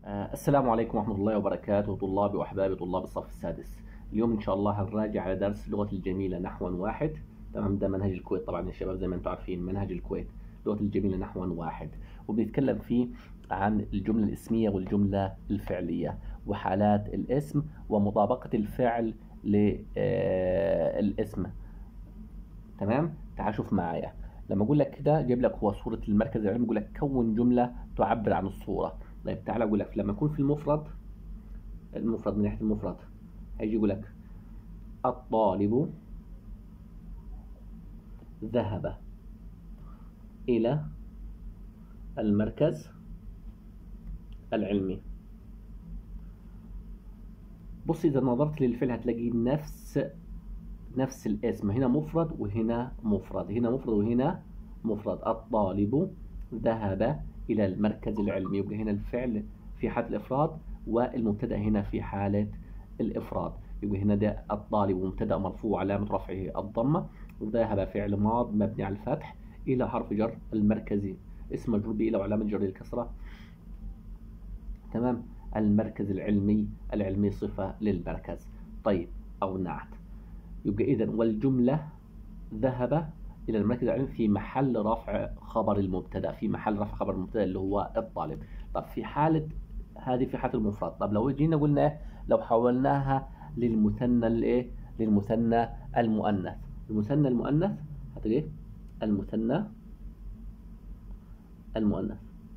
آه، السلام عليكم ورحمة الله وبركاته طلابي وأحبابي طلاب الصف السادس اليوم إن شاء الله هنراجع على درس لغة الجميلة نحوا واحد تمام ده منهج الكويت طبعا يا شباب زي ما انتم عارفين منهج الكويت لغة الجميلة نحوا واحد وبنتكلم فيه عن الجملة الاسمية والجملة الفعلية وحالات الاسم ومطابقة الفعل للاسم تمام تعال شوف معايا لما اقول لك كده جايب لك هو صورة المركز العلمي يقول لك كون جملة تعبر عن الصورة طيب تعالى اقول لك لما يكون في المفرد المفرد من ناحيه المفرد هيجي يقول لك الطالب ذهب الى المركز العلمي بص اذا نظرت للفعل هتلاقي نفس نفس الاسم هنا مفرد وهنا مفرد هنا مفرد وهنا مفرد الطالب ذهب إلى المركز العلمي يبقى هنا الفعل في حالة الإفراد والمبتدأ هنا في حالة الإفراد يبقى هنا ده الطالب مبتدأ مرفوع علامة رفعه الضمة ذهب فعل ماض مبني على الفتح إلى حرف جر المركزي اسم مجرور إلى وعلامة جر الكسرة تمام المركز العلمي العلمي صفة للمركز طيب أو نعت يبقى إذا والجملة ذهب إلى المركز العلمي في محل رفع خبر المبتدأ في محل رفع خبر المبتدأ اللي هو الطالب طب في حالة هذه في حالة المفرد طب لو جينا قلنا إيه؟ لو حولناها للمثنى الايه للمثنى المؤنث المثنى المؤنث هتلاقي المثنى المؤنث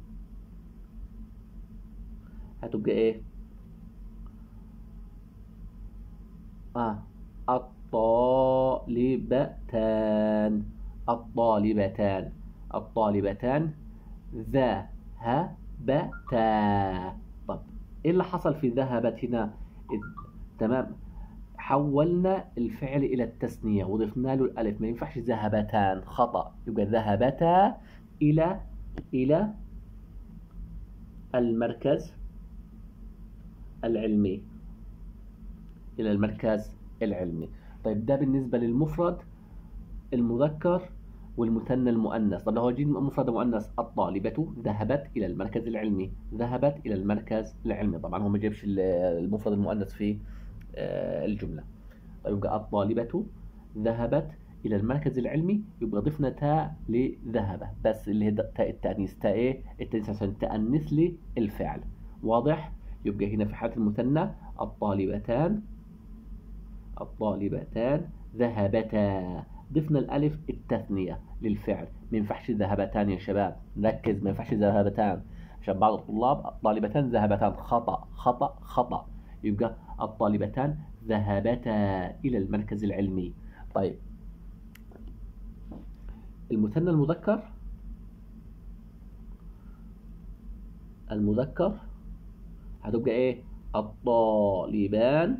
هتبقى ايه اه الطالبتان الطالبتان الطالبتان ذهبتا طب ايه اللي حصل في ذهبت هنا تمام حولنا الفعل الى التثنيه وضفنا له الالف ما ينفعش ذهبتان خطا يبقى ذهبتا الى الى المركز العلمي الى المركز العلمي طيب ده بالنسبه للمفرد المذكر والمثنى المؤنث طب لو هو جينا مفرد مؤنث الطالبة ذهبت إلى المركز العلمي ذهبت إلى المركز العلمي طبعا هو ما جابش المفرد المؤنث في الجملة طيب يبقى الطالبة ذهبت إلى المركز العلمي يبقى ضفنا تاء لذهب بس اللي هي تاء التأنيث تاء إيه؟ التأنيث عشان تأنث لي الفعل واضح؟ يبقى هنا في حالة المثنى الطالبتان الطالبتان ذهبتا ضفنا الألف التثنية للفعل ما ينفعش ذهبتان يا شباب ركز ما ينفعش ذهبتان عشان بعض الطلاب الطالبتان ذهبتان خطأ خطأ خطأ يبقى الطالبتان ذهبتا إلى المركز العلمي طيب المثنى المذكر المذكر هتبقى ايه الطالبان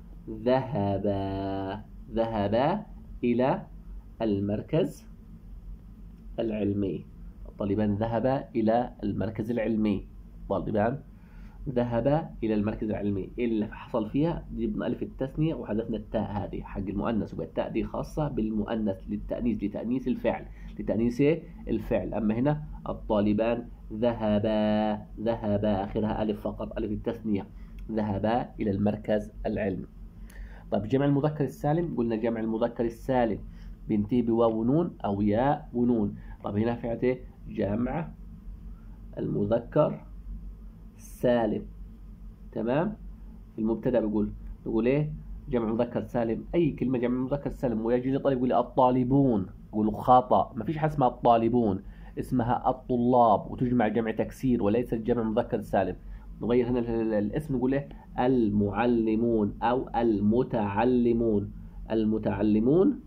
ذهبا ذهبا إلى المركز العلمي الطالبان ذهبا إلى المركز العلمي الطالبان ذهبا إلى المركز العلمي إيه اللي حصل فيها جبنا ألف التثنية وحذفنا التاء هذه حق المؤنث وبقى التاء دي خاصة بالمؤنث للتأنيث لتأنيث الفعل لتأنيث الفعل أما هنا الطالبان ذهبا ذهبا آخرها ألف فقط ألف التثنية ذهبا إلى المركز العلمي طيب جمع المذكر السالم قلنا جمع المذكر السالم بينتهي بواو ونون او ياء ونون طب هنا في ايه جمع المذكر السالم تمام في المبتدا بيقول نقول ايه جمع مذكر سالم اي كلمه جمع مذكر سالم ويجي لي طالب يقول لي الطالبون يقول خطا ما فيش حاجه اسمها الطالبون اسمها الطلاب وتجمع جمع تكسير وليس جمع مذكر سالم نغير هنا الاسم نقول ايه المعلمون او المتعلمون المتعلمون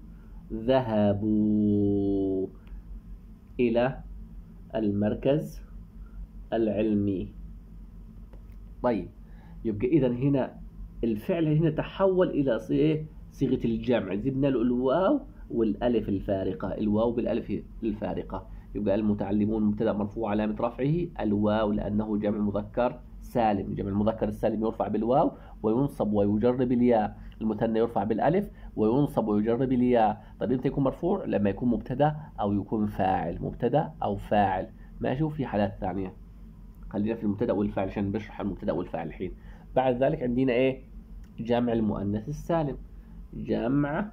ذهبوا الى المركز العلمي طيب يبقى اذا هنا الفعل هنا تحول الى ايه صيغه الجمع زدنا له الواو والالف الفارقه الواو بالالف الفارقه يبقى المتعلمون مبتدا مرفوع علامه رفعه الواو لانه جمع مذكر سالم جمع المذكر السالم يرفع بالواو وينصب ويجر بالياء المثنى يرفع بالالف وينصب ويجر بالياء طيب امتى يكون مرفوع لما يكون مبتدا او يكون فاعل مبتدا او فاعل ماشي وفي حالات ثانيه خلينا في المبتدا والفاعل عشان بشرح المبتدا والفاعل الحين بعد ذلك عندنا ايه جمع المؤنث السالم جمع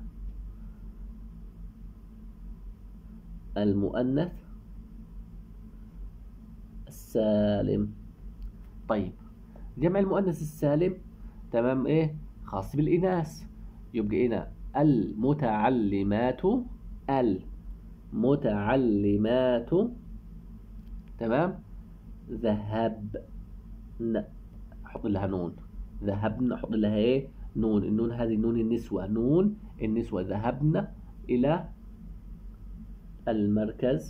المؤنث السالم طيب جمع المؤنث السالم تمام ايه خاص بالإناث يبقى هنا المتعلمات المتعلمات تمام ذهبن احط لها نون ذهبن احط لها ايه نون النون هذه نون النسوة نون النسوة ذهبن إلى المركز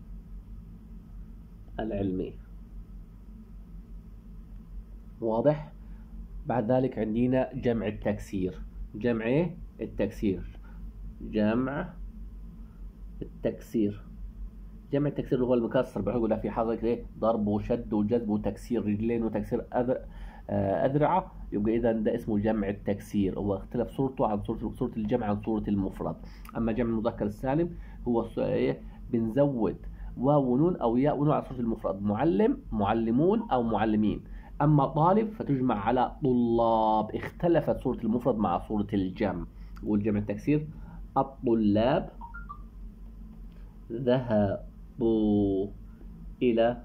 العلمي واضح بعد ذلك عندنا جمع التكسير جمع ايه التكسير جمع التكسير جمع التكسير هو المكسر بيقول في حضرتك ايه ضرب وشد وجذب وتكسير رجلين وتكسير آه، أذرعة يبقى إذا ده اسمه جمع التكسير هو اختلف صورته عن صورة صورة الجمع عن صورة المفرد أما جمع المذكر السالم هو إيه بنزود واو ونون أو ياء ونون على صورة المفرد معلم معلمون أو معلمين أما طالب فتجمع على طلاب اختلفت صورة المفرد مع صورة الجمع والجمع التكسير الطلاب ذهبوا إلى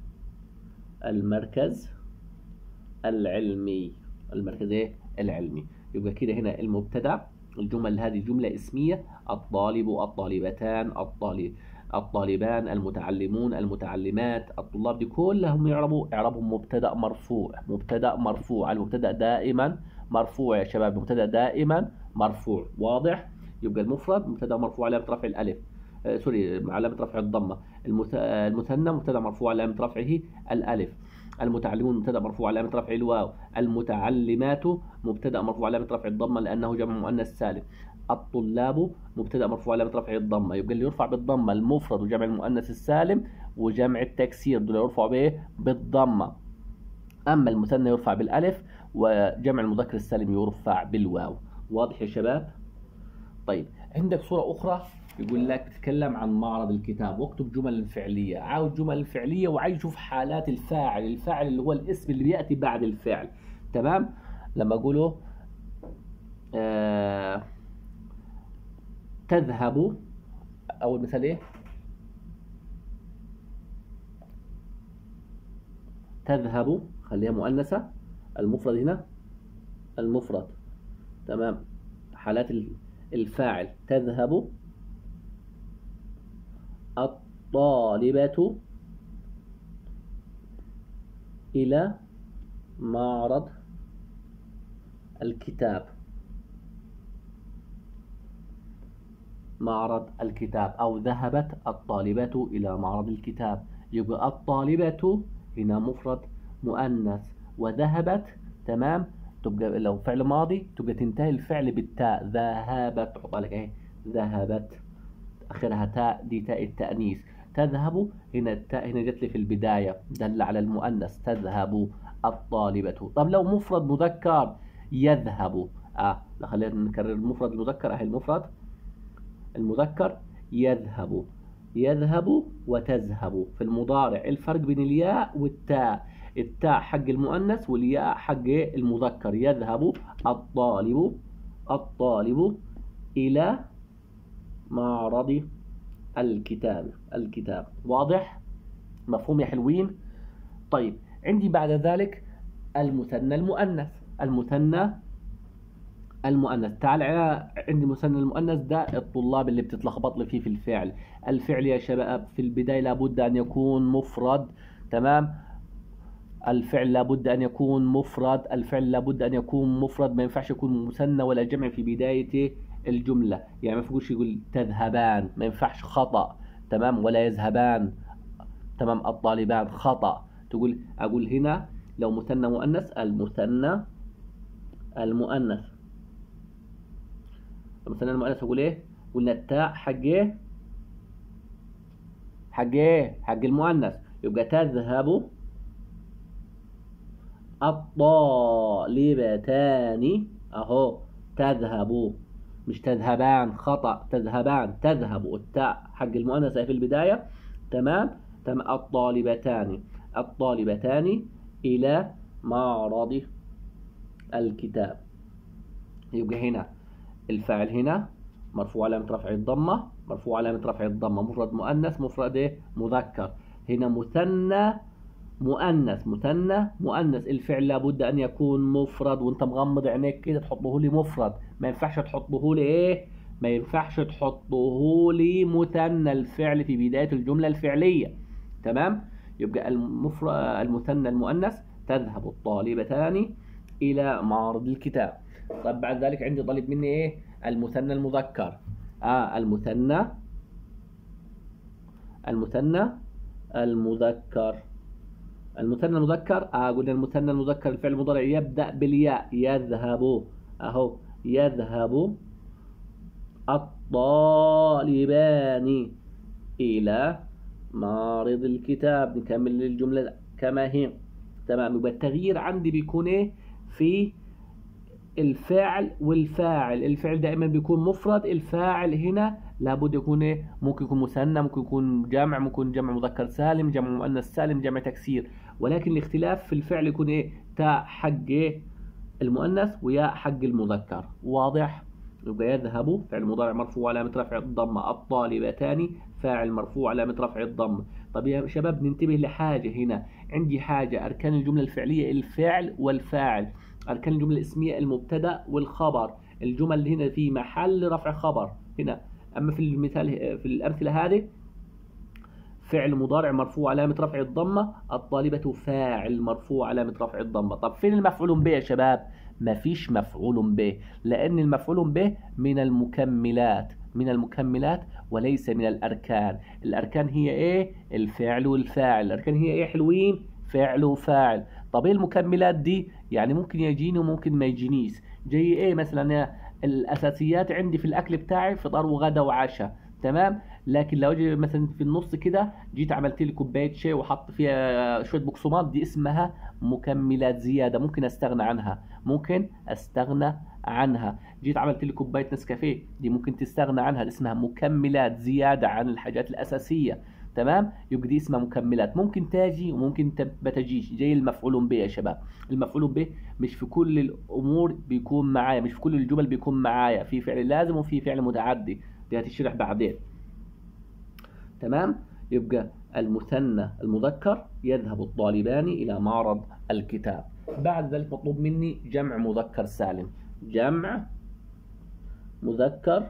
المركز العلمي المركز ايه العلمي يبقى كده هنا المبتدا الجمل هذه جملة اسمية الطالب الطالبتان الطالب الطالبان المتعلمون المتعلمات الطلاب دي كلهم يعربوا اعرابهم مبتدا مرفوع مبتدا مرفوع المبتدا دائما مرفوع يا شباب مبتدا دائما مرفوع واضح يبقى المفرد مبتدا مرفوع علامه رفع الالف آه سوري علامه رفع الضمه المثنى مبتدا مرفوع علامه رفعه الالف المتعلمون مبتدا مرفوع علامه رفع الواو المتعلمات مبتدا مرفوع علامه رفع الضمه لانه جمع مؤنث سالم الطلاب مبتدا مرفوع علامه رفع الضمه يبقى اللي يرفع بالضمه المفرد وجمع المؤنث السالم وجمع التكسير دول يرفعوا بايه بالضمه اما المثنى يرفع بالالف وجمع المذكر السالم يرفع بالواو واضح يا شباب طيب عندك صوره اخرى يقول لك تتكلم عن معرض الكتاب واكتب جمل فعلية عاوز جمل فعلية وعايز تشوف حالات الفاعل الفاعل اللي هو الاسم اللي بيأتي بعد الفعل تمام لما أقوله آه تذهب أول مثال إيه تذهب خليها مؤنثة المفرد هنا المفرد تمام حالات الفاعل تذهب الطالبة إلى معرض الكتاب معرض الكتاب أو ذهبت الطالبة إلى معرض الكتاب يبقى الطالبة هنا مفرد مؤنث وذهبت تمام تبقى لو فعل ماضي تبقى تنتهي الفعل بالتاء ذهبت تحط لك ايه ذهبت آخرها تاء دي تاء التأنيث تذهب هنا التاء هنا جت لي في البداية دل على المؤنث تذهب الطالبة طب لو مفرد مذكر يذهب اه خلينا نكرر المفرد المذكر اهي المفرد المذكر يذهب يذهب وتذهب في المضارع الفرق بين الياء والتاء التاء حق المؤنث والياء حق المذكر يذهب الطالب الطالب إلى معرض الكتاب الكتاب واضح مفهوم يا حلوين طيب عندي بعد ذلك المثنى المؤنث المثنى المؤنث تعال عندي مثنى المؤنث ده الطلاب اللي بتتلخبط لي فيه في الفعل الفعل يا شباب في البداية لابد أن يكون مفرد تمام الفعل لابد أن يكون مفرد الفعل لابد أن يكون مفرد ما ينفعش يكون مثنى ولا جمع في بدايته الجملة يعني ما ينفعش يقول تذهبان ما ينفعش خطأ تمام ولا يذهبان تمام الطالبان خطأ تقول أقول هنا لو مثنى مؤنث المثنى المؤنث المثنى المؤنث أقول إيه قلنا التاء حق إيه حق إيه حق المؤنث يبقى تذهب الطالبتان أهو تذهب مش تذهبان خطأ تذهبان تذهب التاء حق المؤنث في البداية تمام تمام الطالبتان الطالبتان إلى معرض الكتاب يبقى هنا الفاعل هنا مرفوع علامة رفع الضمة مرفوع علامة رفع الضمة مفرد مؤنث مفرد إيه؟ مذكر هنا مثنى مؤنث مثنى مؤنث الفعل لابد أن يكون مفرد وأنت مغمض عينيك كده تحطه لي مفرد ما ينفعش تحطه لي إيه ما ينفعش تحطه لي مثنى الفعل في بداية الجملة الفعلية تمام يبقى المفرد المثنى المؤنث تذهب الطالبتان إلى معرض الكتاب طب بعد ذلك عندي طالب مني إيه المثنى المذكر آه المثنى المثنى المذكر المثنى المذكر آه قلنا المثنى المذكر الفعل المضارع يبدأ بالياء يذهب أهو يذهب الطالبان إلى معرض الكتاب نكمل الجملة كما هي تمام يبقى التغيير عندي بيكون ايه في الفعل والفاعل الفعل دائما بيكون مفرد الفاعل هنا لابد يكون ايه ممكن يكون مثنى ممكن يكون جمع ممكن يكون جمع مذكر سالم جمع مؤنث سالم جمع تكسير ولكن الاختلاف في الفعل يكون ايه تاء حق ايه المؤنث وياء حق المذكر واضح يبقى يذهب فعل مضارع مرفوع علامة رفع الضمة الطالبتان فاعل مرفوع علامة رفع الضمة طب يا شباب ننتبه لحاجة هنا عندي حاجة أركان الجملة الفعلية الفعل والفاعل أركان الجملة الاسمية المبتدأ والخبر الجمل هنا في محل رفع خبر هنا أما في المثال في الأمثلة هذه فعل مضارع مرفوع علامة رفع الضمة الطالبة فاعل مرفوع علامة رفع الضمة طب فين المفعول به يا شباب مفيش مفعول به لأن المفعول به من المكملات من المكملات وليس من الأركان الأركان هي إيه الفعل والفاعل الأركان هي إيه حلوين فعل وفاعل طب ايه المكملات دي يعني ممكن يجيني وممكن ما يجينيش زي ايه مثلا الاساسيات عندي في الاكل بتاعي فطار وغدا وعشاء تمام لكن لو اجي مثلا في النص كده جيت عملت لي كوبايه شاي وحط فيها شويه بقسماط دي اسمها مكملات زياده ممكن استغنى عنها ممكن استغنى عنها جيت عملت لي كوبايه نسكافيه دي ممكن تستغنى عنها دي اسمها مكملات زياده عن الحاجات الاساسيه تمام يبقى دي اسمها مكملات ممكن تاجي وممكن ما تجيش زي المفعول به يا شباب المفعول به مش في كل الامور بيكون معايا مش في كل الجمل بيكون معايا في فعل لازم وفي فعل متعدي دي هتشرح بعدين تمام يبقى المثنى المذكر يذهب الطالبان إلى معرض الكتاب بعد ذلك مطلوب مني جمع مذكر سالم جمع مذكر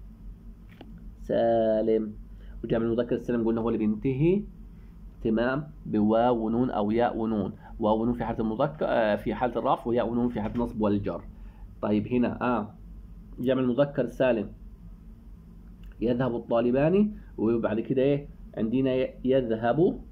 سالم وجمع المذكر السالم قلنا هو اللي بينتهي تمام بواو ونون أو ياء ونون واو ونون في حالة المذكر آه في حالة الرفع وياء ونون في حالة النصب والجر طيب هنا آه جمع المذكر السالم يذهب الطالبان وبعد كده ايه عندنا يذهب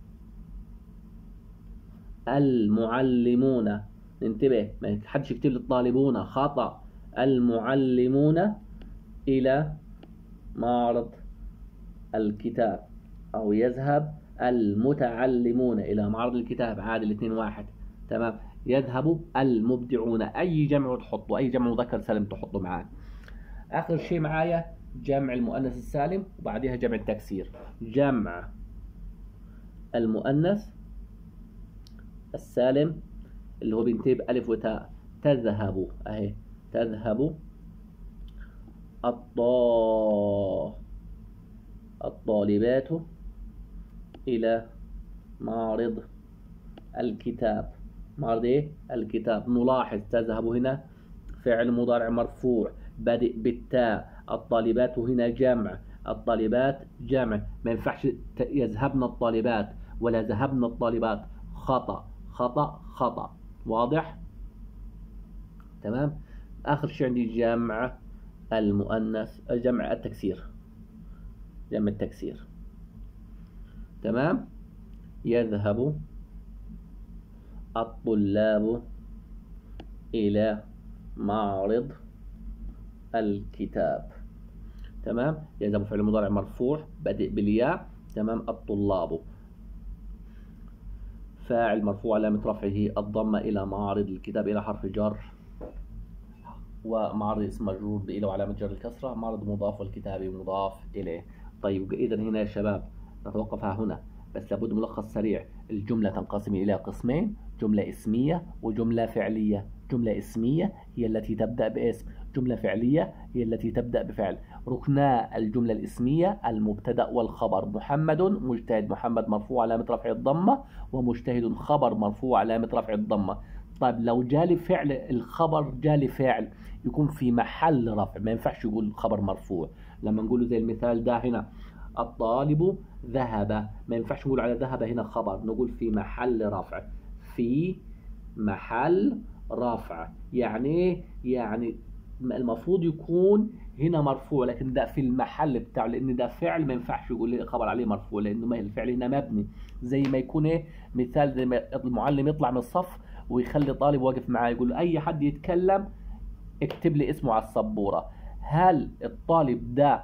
المعلمون ننتبه ما حدش يكتب لي الطالبون خطأ المعلمون إلى معرض الكتاب أو يذهب المتعلمون إلى معرض الكتاب عادي الاثنين واحد تمام يذهب المبدعون أي جمع تحطه أي جمع مذكر سالم تحطه معاه آخر شيء معايا جمع المؤنث السالم وبعدها جمع التكسير جمع المؤنث السالم اللي هو بينتهي بألف وتاء تذهب أهي تذهب الطا الطالبات إلى معرض الكتاب معرض إيه؟ الكتاب نلاحظ تذهب هنا فعل مضارع مرفوع بادئ بالتاء الطالبات هنا جمع الطالبات جمع ما ينفعش يذهبن الطالبات ولا ذهبن الطالبات خطأ خطأ خطأ واضح تمام آخر شيء عندي جمع المؤنث جمع التكسير جمع التكسير تمام يذهب الطلاب إلى معرض الكتاب تمام يذهب فعل مضارع مرفوع بادئ بالياء تمام الطلاب فاعل مرفوع علامة رفعه الضمة إلى معارض الكتاب إلى حرف جر ومعرض اسم مجرور بإلى وعلامة جر الكسرة معرض مضاف والكتاب مضاف إليه طيب إذا هنا يا شباب نتوقف ها هنا بس لابد ملخص سريع الجملة تنقسم إلى قسمين جملة اسمية وجملة فعلية جملة اسمية هي التي تبدأ باسم جملة فعلية هي التي تبدأ بفعل ركنا الجملة الاسمية المبتدأ والخبر محمد مجتهد محمد مرفوع علامة رفع الضمة ومجتهد خبر مرفوع علامة رفع الضمة طيب لو جالي فعل الخبر جالي فعل يكون في محل رفع ما ينفعش يقول خبر مرفوع لما نقوله زي المثال ده هنا الطالب ذهب ما ينفعش نقول على ذهب هنا خبر نقول في محل رفع في محل رفع يعني ايه يعني المفروض يكون هنا مرفوع لكن ده في المحل بتاعه لان ده فعل ما ينفعش يقول خبر عليه مرفوع لانه ما الفعل هنا مبني زي ما يكون ايه مثال زي ما المعلم يطلع من الصف ويخلي طالب واقف معاه يقول له اي حد يتكلم اكتب لي اسمه على السبوره هل الطالب ده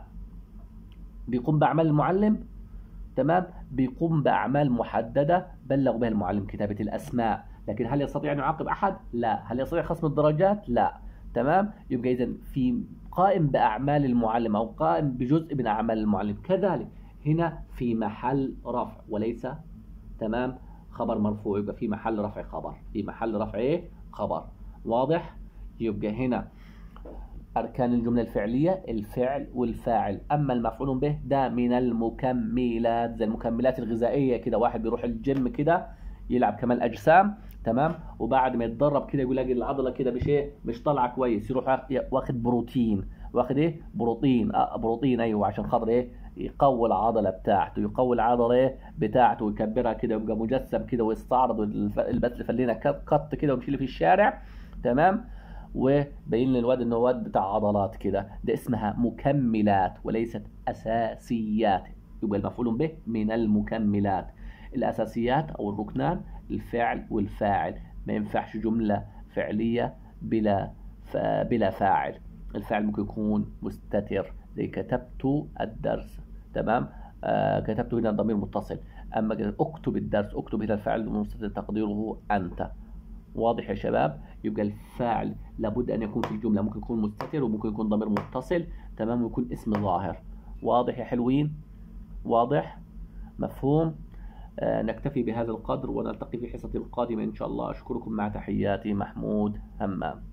بيقوم باعمال المعلم تمام بيقوم باعمال محدده بلغ بها المعلم كتابه الاسماء لكن هل يستطيع ان يعاقب احد لا هل يستطيع خصم الدرجات لا تمام يبقى اذا في قائم باعمال المعلم او قائم بجزء من اعمال المعلم كذلك هنا في محل رفع وليس تمام خبر مرفوع يبقى في محل رفع خبر في محل رفع ايه خبر واضح يبقى هنا أركان الجملة الفعلية الفعل والفاعل أما المفعول به ده من المكملات زي المكملات الغذائية كده واحد بيروح الجيم كده يلعب كمال أجسام تمام وبعد ما يتدرب كده يقول لك العضلة كده مش ايه مش طالعة كويس يروح واخد بروتين واخد ايه بروتين اه بروتين ايوه عشان خاطر ايه يقوي العضله بتاعته يقوي العضله ايه بتاعته ويكبرها كده ويبقى مجسم كده ويستعرض البث خلينا كت كده ويمشي في الشارع تمام وبين للواد انه واد بتاع عضلات كده ده اسمها مكملات وليست اساسيات يبقى المفعول به من المكملات الاساسيات او الركنان الفعل والفاعل ما ينفعش جمله فعليه بلا بلا فاعل الفعل ممكن يكون مستتر زي كتبت الدرس تمام آه كتبت هنا ضمير متصل اما اكتب الدرس اكتب هنا الفعل مستتر تقديره انت واضح يا شباب يبقى الفاعل لابد ان يكون في الجمله ممكن يكون مستتر وممكن يكون ضمير متصل تمام ويكون اسم ظاهر واضح يا حلوين واضح مفهوم آه نكتفي بهذا القدر ونلتقي في حصة القادمة إن شاء الله أشكركم مع تحياتي محمود همام